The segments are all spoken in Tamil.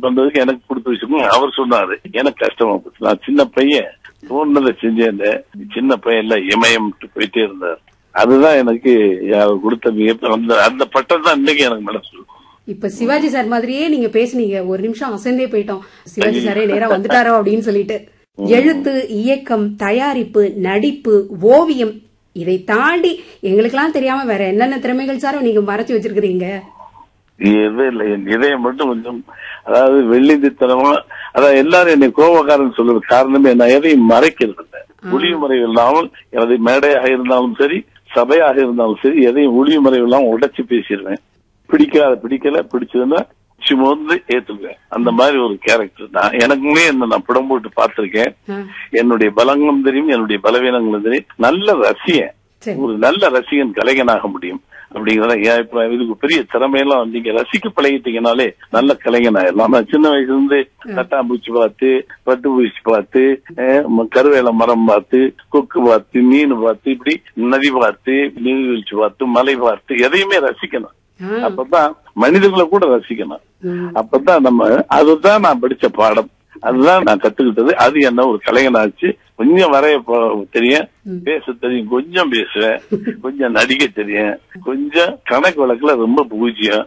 பண்றதுக்கு எனக்கு கொடுத்து வச்சுக்கோங்க அவர் சொன்னாரு எனக்கு கஷ்டமா போச்சு நான் சின்ன பையன் தோணுனதை செஞ்சேன் சின்ன பையன் இல்ல இமயம் போயிட்டே இருந்தார் அதுதான் எனக்கு அவர் கொடுத்த மிக அந்த அந்த பட்டம் தான் இன்னைக்கு எனக்கு மனசு இப்ப சிவாஜி சார் மாதிரியே நீங்க பேசுனீங்க ஒரு நிமிஷம் அசந்தே போயிட்டோம் சிவாஜி சாரே நேரா வந்துட்டாரோ அப்படின்னு சொல்லிட்டு எழுத்து இயக்கம் தயாரிப்பு நடிப்பு ஓவியம் இதை தாண்டி எங்களுக்கெல்லாம் தெரியாம வேற என்னென்ன திறமைகள் சாரோ நீங்க மறைச்சு வச்சிருக்கிறீங்க எதுவும் இல்லை என் இதயம் மட்டும் கொஞ்சம் அதாவது வெள்ளிந்தித்தனமா அதாவது எல்லாரும் என்னை கோபக்காரன் சொல்றது காரணமே நான் எதையும் மறைக்கிறது இல்லை ஒளிவு மறைவு இல்லாமல் எனது மேடையாக இருந்தாலும் சரி சபையாக இருந்தாலும் சரி எதையும் ஒளிவு மறைவு இல்லாமல் உடைச்சு பேசிடுவேன் பிடிக்காத பிடிக்கல பிடிச்சதுன்னா சுமந்து ஏத்துக்குவேன் அந்த மாதிரி ஒரு கேரக்டர் தான் எனக்குமே என்ன நான் படம் போட்டு பார்த்திருக்கேன் ஆ, என்னுடைய பலங்களும் தெரியும் என்னுடைய பலவீனங்களும் தெரியும் நல்ல ரசிகன் சரி. ஒரு நல்ல ரசிகன் கலைஞனாக முடியும் அப்படிங்கறத என் அபிப்பிராயம். இதுக்கு பெரிய திறமையெல்லாம் நீங்க ரசிக்க பழகிட்டீங்கனாலே நல்ல கலைஞன் ஆயிடலாம் நான் சின்ன வயசுல இருந்து கட்டாம்பூச்சி பார்த்து பட்டுப்பூச்சி பார்த்து அஹ், ம- கருவேல மரம் பார்த்து கொக்கு பார்த்து மீன் பார்த்து இப்படி நதி பார்த்து நீர்வீழ்ச்சி பார்த்து மலை பார்த்து எதையுமே ரசிக்கணும் ஆ, அப்பதான் மனிதர்களை கூட ரசிக்கணும் ம், அப்பதான் நம்ம அதுதான் நான் படிச்ச பாடம் அதுதான் நான் கத்துக்கிட்டது அது என்ன ஒரு கலைஞனாச்சு கொஞ்சம் வரைய போ- தெரியும் பேச தெரியும் கொஞ்சம் பேசுவேன் கொஞ்சம் நடிக்க தெரியும் கொஞ்சம் கணக்கு வழக்குல ரொம்ப பூஜ்யம்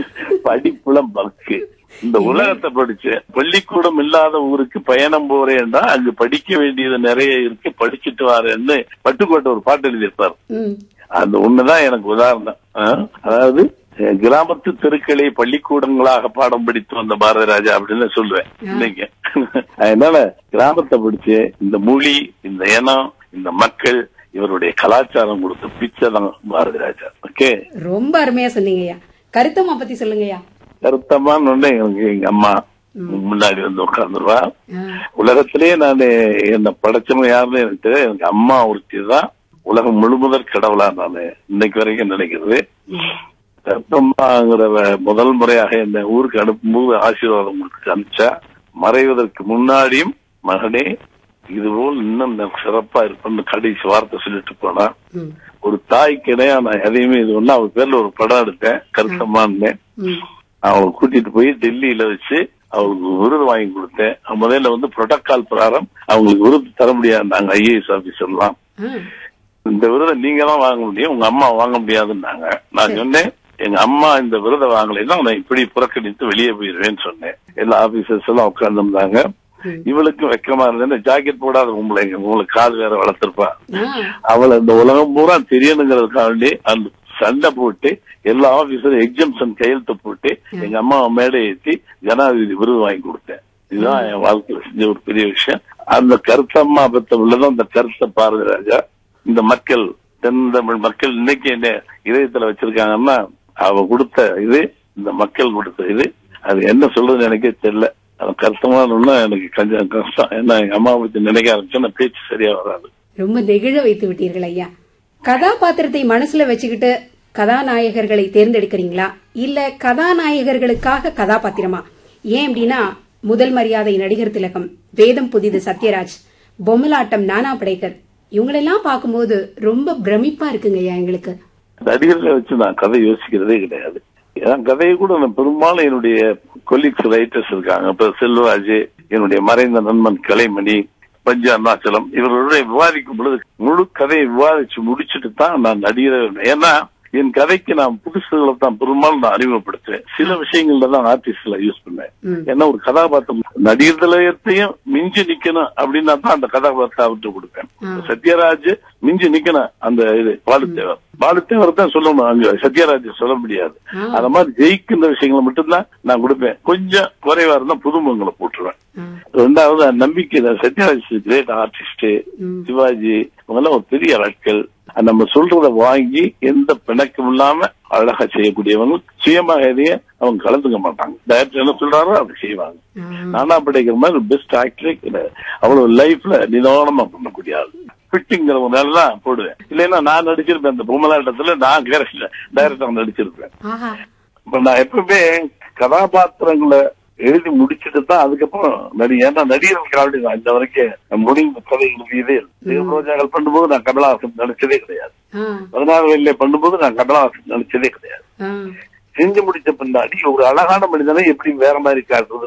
படிப்புல பக்கு இந்த உலகத்தை படிச்சேன் பள்ளிக்கூடம் இல்லாத ஊருக்கு பயணம் போறேன்டா அங்கு படிக்க வேண்டியது நிறைய இருக்கு படிச்சுட்டு வரேன்னு பட்டுக்கோட்டை ஒரு பாட்டு எழுதியிருப்பார் ம், அந்த ஒண்ணுதான் எனக்கு உதாரணம் ஆ? அதாவது அஹ், கிராமத்து தெருக்களை பள்ளிக்கூடங்களாக பாடம் படித்து வந்த பாரத ராஜா அப்படின்னு சொல்லுவேன் இன்னைக்கு அதனால கிராமத்தை படிச்சு இந்த மொழி இந்த இனம் இந்த மக்கள் இவருடைய கலாச்சாரம் கொடுத்த பிச்சை தான் பாரதி ராஜா ஓகே ரொம்ப அருமையா சொன்னீங்கய்யா கருத்தம்மா பத்தி சொல்லுங்கய்யா கருத்தமான ஒண்ணு எனக்கு எங்க அம்மா முன்னாடி வந்து உட்கார்ந்துருவா ஆ, உலகத்திலேயே நான் என்ன படைச்சவங்க யாருன்னு எனக்கு தெரியாது எனக்கு அம்மா ஒருத்தி தான் உலகம் முழுமுதற் கடவுளா நான் இன்னைக்கு வரைக்கும் நினைக்கிறது ம், கருத்தம்மாங்கிற முதல் முறையாக என்ன ஊருக்கு அனுப்பும்போது ஆசீர்வாதம் கொடுத்து அனுப்பிச்சா மறைவதற்கு முன்னாடியும் மகனே இதுபோல் இன்னும் நான் சிறப்பா இருப்பேன்னு கடைசி வார்த்தை சொல்லிட்டு போனா ம், ஒரு தாய்க்கு இடையா நான் எதையுமே இது ஒண்ணு அவ பேர்ல ஒரு படம் எடுத்தேன் கருத்தம்மான்னு ம், அவளை கூட்டிட்டு போய் டெல்லியில வச்சு அவங்களுக்கு விருது வாங்கி கொடுத்தேன் முதல்ல வந்து புரோட்டோகால் பிரகாரம் அவங்களுக்கு விருது தர முடியாது நாங்க ஐஏஎஸ் ஆபீசர்லாம் ஆ, இந்த விருதை நீங்க தான் வாங்க முடியும் உங்க அம்மா வாங்க முடியாதுன்னாங்க நான் சொன்னேன் எங்க அம்மா இந்த விருதை வாங்கலைன்னா நான் இப்படி புறக்கணித்து வெளியே போயிருவேன்னு சொன்னேன் எல்லா ஆபீசர்ஸ் எல்லாம் உட்கார்ந்துருந்தாங்க ம். இவளுக்கும் வெக்கமா இருந்தேன் ஜாக்கெட் போடாத உங்களை உங்களுக்கு காது வேற வளர்த்திருப்பா ஆ, அவளை இந்த உலகம் பூரா தெரியணுங்கிறதுக்காண்டி அந்த சண்டை போட்டு எல்லா ஆபீசரும் எக்ஸம்ஷன் கையெழுத்து போட்டு எங்க அம்மா மேடை ஏற்றி ஜனாதிபதி விருது வாங்கி கொடுத்தேன் இதுதான் என் வாழ்க்கையில செஞ்ச ஒரு பெரிய விஷயம் அந்த கருத்தம்மா பெத்த உள்ளதான் அந்த கருத்த பாரதி ராஜா இந்த மக்கள் தென் தமிழ் மக்கள் இன்னைக்கு என்ன இதயத்துல வச்சிருக்காங்கன்னா அவ கொடுத்த இது இந்த மக்கள் கொடுத்த இது அது என்ன சொல்றதுன்னு எனக்கே தெரியல அது கருத்தமான எனக்கு கொஞ்சம் கஷ்டம் ஏன்னா எங்க அம்மாவை பத்தி நினைக்க ஆரம்பிச்சா பேச்சு சரியா வராது ரொம்ப நெகிழ வைத்து விட்டீர்கள் ஐயா கதாபாத்திரத்தை மனசுல வச்சுக்கிட்டு கதாநாயகர்களை தேர்ந்தெடுக்கிறீங்களா இல்ல கதாநாயகர்களுக்காக கதாபாத்திரமா ஏன் அப்படின்னா முதல் மரியாதை நடிகர் திலகம் வேதம் புதிது சத்யராஜ் பொம்மலாட்டம் நானா படைக்கர் இவங்களெல்லாம் பார்க்கும்போது ரொம்ப பிரமிப்பா இருக்குங்க ஐயா எங்களுக்கு நடிகர்களை வச்சு நான் கதை யோசிக்கிறதே கிடையாது என் கதையை கூட நான் பெரும்பாலும் என்னுடைய கொலீக்ஸ் ரைட்டர்ஸ் இருக்காங்க இப்ப செல்வராஜ் என்னுடைய மறைந்த நண்பன் கலைமணி பஞ்சு அருணாச்சலம் இவர்களுடைய விவாதிக்கும் பொழுது முழு கதையை விவாதிச்சு முடிச்சுட்டு தான் நான் நடிகர் ஏன்னா என் கதைக்கு நான் புதுசுகளை தான் பெரும்பாலும் நான் அறிமுகப்படுத்துவேன் சில விஷயங்கள்ல தான் ஆர்டிஸ்ட்ல யூஸ் பண்ணேன் ம். ஏன்னா ஒரு கதாபாத்திரம் நடிகர் தலையத்தையும் மிஞ்சி நிக்கணும் அப்படின்னா தான் அந்த கதாபாத்திரம் அவர்கிட்ட கொடுப்பேன் ஆ. சத்யராஜ் மிஞ்சி நிக்கணும் அந்த இது பாலுத்தேவர் பாலுத்தேவர் தான் சொல்லணும் அங்க சத்யராஜ் சொல்ல முடியாது ஆ. அந்த மாதிரி ஜெயிக்கின்ற விஷயங்களை மட்டும்தான் நான் கொடுப்பேன் கொஞ்சம் குறைவா இருந்தா புதுமுகங்களை போட்டுருவேன் ஆ, ரெண்டாவது அந்த நம்பிக்கை தான். சத்யராஜ் கிரேட் ஆர்டிஸ்ட் ம். சிவாஜி இவங்கெல்லாம் ஒரு பெரிய ஆட்கள் நம்ம சொல்றத வாங்கி எந்த பிணக்கும் இல்லாம அழகா செய்யக்கூடியவங்க சுயமாக எதையும் அவங்க கலந்துக்க மாட்டாங்க டைரக்டர் என்ன சொல்றாரோ அதை செய்வாங்க ஆ. நானா படைக்கிற மாதிரி பெஸ்ட் ஆக்டரே கிடையாது அவ்வளவு லைஃப்ல நிதானமா பண்ணக்கூடிய ஆள் ஃபிட்டிங்கிற ஒரு நாள் தான் போடுவேன் இல்லைன்னா நான் நடிச்சிருப்பேன் அந்த பொம்மலாட்டத்துல நான் டைரக்டர் நடிச்சிருப்பேன் ஆஹா இப்ப நான் எப்பவுமே கதாபாத்திரங்களை எழுதி முடிச்சுட்டு தான் அதுக்கப்புறம் நடி ஏன்னா நடிகர்களுக்கு ஆல்ரெடி நான் இந்த வரைக்கும் முடிந்த கதை எழுதியதே இல்லை. தேவரோஜாக்கள் பண்ணும்போது நான் கமலஹாசன் நடிச்சதே கிடையாது ஆ, பதினாறு வயதுல பண்ணும்போது நான் கமலஹாசன் நடிச்சதே கிடையாது ஆ. செஞ்சு முடிச்ச பின்னாடி ஒரு அழகான மனிதனை எப்படி வேற மாதிரி காட்டுறது